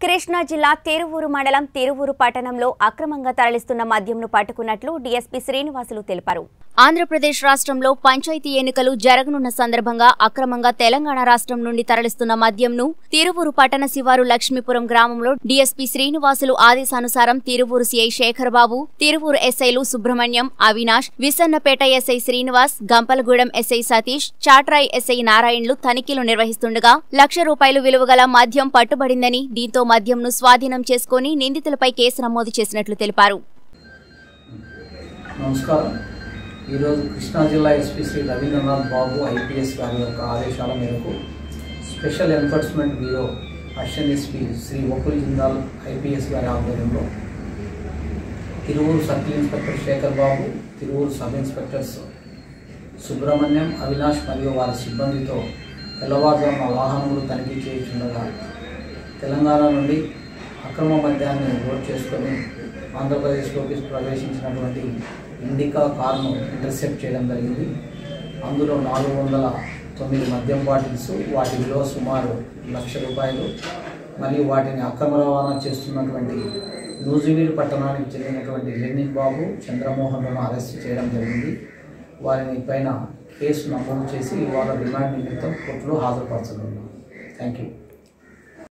కృష్ణా జిల్లా తిరువూరు మండలం తిరువూరు పట్టణంలో అక్రమంగా తరలిస్తున్న మద్యంను పట్టుకున్నట్లు డీఎస్పీ శ్రీనివాసులు తెలిపారు ఆంధ్రప్రదేశ్ రాష్ట్రంలో పంచాయతీ ఎన్నికలు జరగనున్న సందర్భంగా అక్రమంగా తెలంగాణ రాష్ట్రం నుండి తరలిస్తున్న మద్యంను తిరువూరు పట్టణ శివారు లక్ష్మీపురం గ్రామంలో డీఎస్పీ శ్రీనివాసులు ఆదేశానుసారం తిరువూరు సిఐ శేఖర్ బాబు తిరువూరు ఎస్ఐలు Subrahmanyam Avinash Vissannapeta SI Srinivas Gampalagudem SI Satish Chatrai SI నారాయణలు తనిఖీలు నిర్వహిస్తుండగా లక్ష రూపాయలు విలువగల మద్యం పట్టుబడిందని దీంతో మద్యంను స్వాధీనం చేసుకుని నిందితులపై కేసు నమోదు చేసినట్లు తెలిపారు నమస్కారం ఈరోజు కృష్ణా జిల్లా ఎస్పీ శ్రీ రవీంద్రనాథ్ బాబు ఐపీఎస్ గారి యొక్క ఆదేశాల మేరకు special enforcement bureau assistant SP Shri Vakul Jindal IPS గారి ఆధ్వర్యంలో Tiruvuru circle inspector Shekhar Babu Tiruvuru sub inspectors Subrahmanyam Avinash మరియు వారి సిబ్బందితో తెల్లవారుజామున వాహనములు తనిఖీ చేయుచుండగా తెలంగాణ నుండి అక్రమ మద్యాన్ని లోడ్ చేసుకొని ఆంధ్రప్రదేశ్లోకి ప్రవేశించినటువంటి ఇండికా కార్ను ఇంటర్సెప్ట్ చేయడం జరిగింది అందులో నాలుగు వందల తొమ్మిది మద్యం బాటిల్స్ వాటి విలువ సుమారు లక్ష రూపాయలు మరియు వాటిని అక్రమ రవాణా చేస్తున్నటువంటి నూజివీడు పట్టణానికి చెందినటువంటి లెనిన్ బాబు చంద్రమోహన్లను అరెస్ట్ చేయడం జరిగింది వారిని పైన కేసు నమోదు చేసి ఇవాళ రిమాండ్ నిమిత్తం కోర్టులో హాజరుపరచనున్నాం థ్యాంక్ యూ